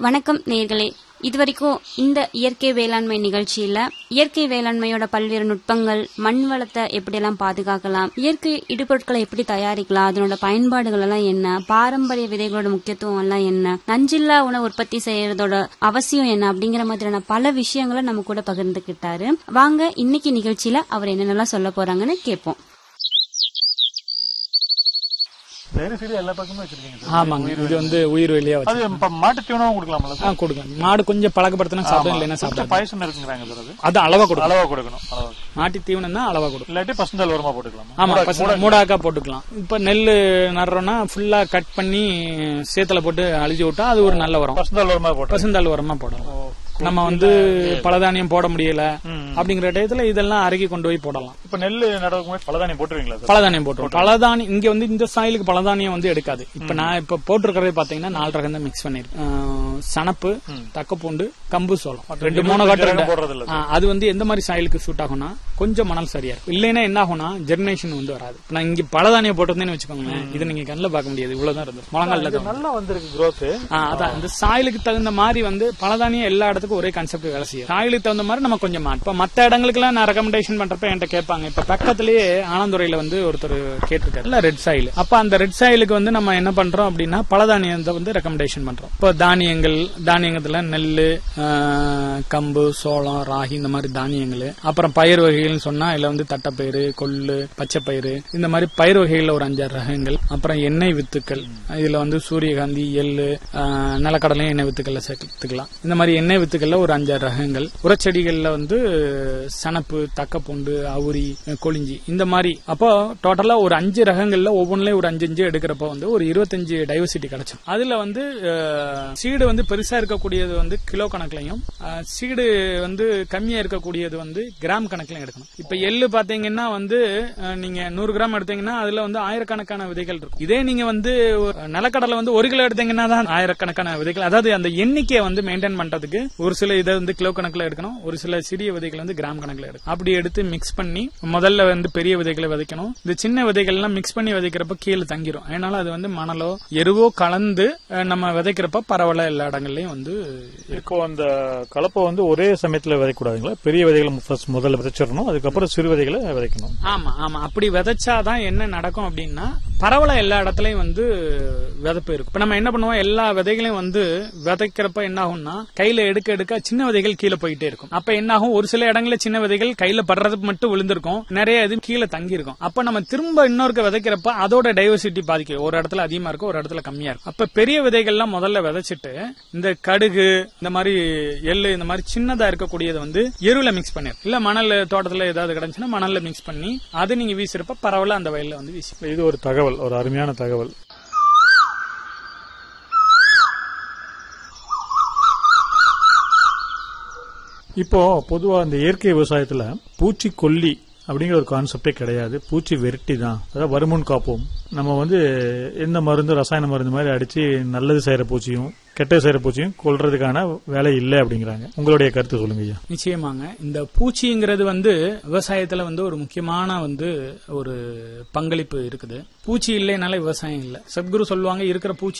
வணக்கம் நேர்களே இதுவரைக்கும் இந்த இயற்கை வேளாண்மை நிகழ்ச்சியில இயற்கை வேளாண்மையோட பல்வேறு நுட்பங்கள் மண் வளத்தை எப்படியெல்லாம் பாதுகாக்கலாம் இயற்கை இடுபொருட்களை எப்படி தயாரிக்கலாம் அதனோட பயன்பாடுகள் எல்லாம் என்ன பாரம்பரிய விதைகளோட முக்கியத்துவம் எல்லாம் என்ன நஞ்சில்லா உணவு உற்பத்தி செய்யறதோட அவசியம் என்ன அப்படிங்கிற மாதிரியான பல விஷயங்களை நம்ம கூட பகிர்ந்துக்கிட்டாரு வாங்க இன்னைக்கு நிகழ்ச்சியில அவர் என்னென்னலாம் சொல்ல போறாங்கன்னு கேட்போம் வேறு சைடு எல்லா பக்கமும் வச்சிருக்கீங்க சார் ஆமாங்க இது வந்து உயிர் வெளியா வச்சு அது இப்ப மாட்டு தீவனமும் கொடுக்கலாம்ல ஆ கொடுங்க மாடு கொஞ்சம் பழக்கப்படுத்தினா சாப்பிடும் இல்லைன்னா கொஞ்சம் சாப்பிடாது பாயசம் இருக்குங்கிறாங்க சார் அது அது அளவா கொடுக்கும் அளவா கொடுக்கணும் அளவா மாட்டி தீவனம் தான் அளவா கொடுக்கும் இல்லாட்டி பசுந்தால் உரமா போட்டுக்கலாமா ஆமா பசங்க மூடாக்கா போட்டுக்கலாம் இப்ப நெல்லு நடுறோம்னா ஃபுல்லா கட் பண்ணி சேத்துல போட்டு அழிச்சு விட்டா அது ஒரு நல்ல உரம் பசுந்தால் உரமா போட்டு பசுந்தாள் உரமா போடலாம் நம்ம வந்து பலதானியம் போட முடியல அப்படிங்கிற டயத்துல இதெல்லாம் அரைக்கி கொண்டு போய் போடலாம் இப்ப நெல்லு நடவுக்கு முன்னாடி பலதானியம் போட்டுருவீங்களா சார் பலதானியம் போட்டுரும் பலதானியம் இங்க வந்து இந்த சாயிலுக்கு பலதானியம் வந்து எடுக்காது இப்ப நான் இப்ப போட்டிருக்கிறதே பாத்தீங்கன்னா நாலு ரகம் தான் மிக்ஸ் பண்ணிருக்கேன் ஆஹ், சணப்பு தக்கப்பூண்டு கம்பு சோளம் ரெண்டு மூணு ரகம் கட்டு போடுறது இல்ல அது வந்து எந்த மாதிரி சாயிலுக்கு சூட் ஆகும்னா கொஞ்சம் மணல் சரியா இருக்கும் இல்லைன்னா என்ன ஆகும்னா ஜெர்மினேஷன் வந்து வராது இப்ப நான் இங்க பலதானியம் போட்டிருந்தேன்னு வச்சுக்கோங்களேன் இதை நீங்க கண்ணில் பார்க்க முடியாது இவ்வளவுதான் இருந்தது முழங்கால தான் நல்லா வந்திருக்கு growth ஆ, அதான் இந்த சாயிலுக்கு தகுந்த மாதிரி வந்து பலதானியம் எல்லா இடத்துக்கும் ஒரே கான்செப்ட் வேலை செய்யும் சாயிலுக்கு தகுந்த மாதிரி நம்ம கொஞ்சம் மாட்டோம் இப்ப மத்த இடங்களுக்குலாம் நான் ரெக்கமெண்டேஷன் பண்றப்ப என்கிட்ட கேட்பாங்க இப்ப பக்கத்திலேயே ஆனந்துறையில வந்து ஒருத்தர் கேட்டிருக்காரு இல்ல ரெட் சாயில் அப்ப அந்த ரெட் சாயிலுக்கு வந்து நம்ம என்ன பண்றோம் அப்படின்னா பலதானியத்தை வந்து ரெக்கமெண்டேஷன் பண்றோம் இப்போ தானியங்கள் தானியங்கத்துல நெல்லு ஆ, கம்பு சோளம் ராகி இந்த மாதிரி தானியங்கள் அப்புறம் பயிர் வகைகள்னு சொன்னா இதுல வந்து தட்டைப்பயிறு கொள்ளு பச்சைப்பயிறு இந்த மாதிரி பயிர் வகைகள்ல ஒரு அஞ்சாறு ரகங்கள் அப்புறம் எண்ணெய் வித்துக்கள் இதுல வந்து சூரியகாந்தி எள்ளு ஆ, நிலக்கடலையும் எண்ணெய் வித்துக்கள்ல சேர்த்துக்கலாம் இந்த மாதிரி எண்ணெய் வித்துக்கள்ல ஒரு அஞ்சாறு ரகங்கள் உரச்செடிகள்ல வந்து சணப்பு தக்கப்பூண்டு அவுரி கொளிஞ்சி இந்த மாதிரி அப்போ டோட்டலா ஒரு அஞ்சு ரகங்கள்ல ஒவ்வொன்றுலயும் ஒரு அஞ்சு அஞ்சு எடுக்கிறப்ப வந்து ஒரு இருபத்தஞ்சு டைவர்சிட்டி கிடைக்கும் அதுல வந்து சீடு வந்து பெருசா இருக்கக்கூடியது வந்து கிலோ கணக்குலையும் சீடு வந்து கம்மியா இருக்கக்கூடியது வந்து கிராம் கணக்குலையும் எடுக்கணும் இப்ப எள்ளு பாத்தீங்கன்னா வந்து அஹ், நீங்க நூறு கிராம் எடுத்தீங்கன்னா அதுல வந்து ஆயிரக்கணக்கான விதைகள் இருக்கும் இதே நீங்க வந்து ஒரு நிலக்கடலை வந்து ஒரு கிலோ எடுத்தீங்கன்னா தான் ஆயிரக்கணக்கான விதைகள் அதாவது அந்த எண்ணிக்கையை வந்து மெயின்டைன் பண்றதுக்கு ஒரு சில இதை வந்து கிலோ கணக்குல எடுக்கணும் ஒரு சில சிறிய விதைகள் வந்து கிராம் கணக்குல எடுக்கணும் அப்படி எடுத்து மிக்ஸ் பண்ணி முதல்ல வந்து பெரிய விதைகளை விதைக்கணும் இந்த சின்ன விதைகள்லாம் மிக்ஸ் பண்ணி விதைக்கிறப்ப கீழே தங்கிரும் அதனால அது வந்து மணலோ எருவோ கலந்து அஹ், நம்ம விதைக்கிறப்ப பரவல எல்லா இடங்கள்லயும் வந்து இப்போ அந்த கலப்பை வந்து ஒரே சமயத்துல விதைக்கூடாதுங்களா பெரிய விதைகளை first முதல்ல விதைச்சிடணும் அதுக்கப்புறம் சிறு விதைகளை விதைக்கணும் ஆமா ஆமா அப்படி விதைச்சாதான் என்ன நடக்கும் அப்படின்னா பரவல எல்லா இடத்துலயும் வந்து விதைப்பு இருக்கும் இப்ப நம்ம என்ன பண்ணுவோம் எல்லா விதைகளையும் வந்து விதைக்கிறப்ப என்ன ஆகும்னா கையில எடுக்க எடுக்க சின்ன விதைகள் கீழே போயிட்டே இருக்கும் அப்ப என்ன ஆகும் ஒரு சில இடங்கள்ல சின்ன விதைகள் கையில படுறதுக்கு மட்டும் விழுந்திருக்கும் நிறைய இது கீழே தங்கி இருக்கும் அப்ப நம்ம திரும்ப இன்னொருக்க விதைக்கிறப்ப அதோட டைவர்சிட்டி பாதிக்கும் ஒரு இடத்துல அதிகமா இருக்கும் ஒரு இடத்துல கம்மியா இருக்கும் அப்ப பெரிய விதைகள்லாம் முதல்ல விதைச்சிட்டு இந்த கடுகு இந்த மாதிரி எள்ளு இந்த மாதிரி சின்னதா இருக்கக்கூடியதை வந்து எருவுல மிக்ஸ் பண்ணிரு இல்ல மணல் தோட்டத்துல ஏதாவது கிடைச்சுன்னா மணல்ல மிக்ஸ் பண்ணி அது நீங்க வீசுறப்ப பரவல அந்த வயல்ல வந்து வீசி இது ஒரு தகவல் ஒரு அருமையான தகவல் இப்போ பொதுவா இந்த இயற்கை விவசாயத்துல பூச்சிக்கொல்லி அப்படிங்கிற ஒரு கான்செப்டே கிடையாது பூச்சி வெரட்டி தான் அதாவது வருமுன் காப்போம் நம்ம வந்து எந்த மருந்து ரசாயன மருந்து மாதிரி அடிச்சு நல்லது செய்யற பூச்சியும் கெட்டது செய்யற பூச்சியும் கொல்றதுக்கான வேலை இல்லை அப்படிங்கிறாங்க உங்களுடைய கருத்து சொல்லுங்க ஐயா நிச்சயமாங்க இந்த பூச்சிங்கிறது வந்து விவசாயத்துல வந்து ஒரு முக்கியமான வந்து ஒரு பங்களிப்பு இருக்குது பூச்சி இல்லைனால விவசாயம் இல்லை சத்குரு சொல்லுவாங்க இருக்கிற பூச்சி